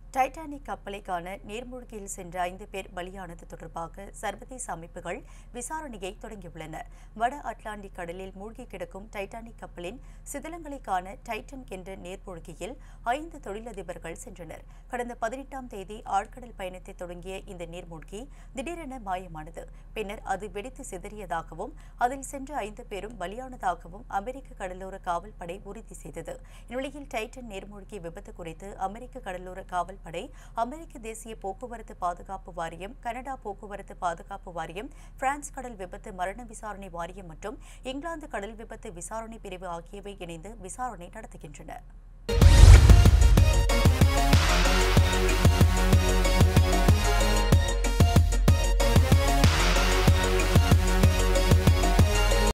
Titanic கப்பலை காண நீர்மூழ்கியில் சென்ற ஐந்து பேர் பலியானது தொடர்பாக சர்வதேச அமைப்புகள் விசாரணையை தொடங்கியுள்ளன வட அட்லாண்டிக் கடலில் மூழ்கி கிடக்கும் டைட்டானிக் கப்பலின் சிதிலங்களை காண டைட்டன் என்ற நீர்மூழ்கியில் ஐந்து தொழிலதிபர்கள் சென்றனர் கடந்த பதினெட்டாம் தேதி ஆழ்கடல் பயணத்தை தொடங்கிய இந்த நீர்மூழ்கி திடீரென மாயமானது பின்னர் அது வெடித்து சிதறியதாகவும் அதில் சென்ற ஐந்து பேரும் பலியானதாகவும் அமெரிக்க கடலோர காவல் படை உறுதி செய்தது இந்நிலையில் டைட்டன் நீர்மூழ்கி விபத்து குறித்து அமெரிக்க கடலோர காவல் படை அமெரிக்க தேசிய போக்குவரத்து பாதுகாப்பு வாரியம் கனடா போக்குவரத்து பாதுகாப்பு வாரியம் பிரான்ஸ் கடல் விபத்து மரண விசாரணை வாரியம் மற்றும் இங்கிலாந்து கடல் விபத்து விசாரணை பிரிவு ஆகியவை இணைந்து விசாரணை நடத்துகின்றன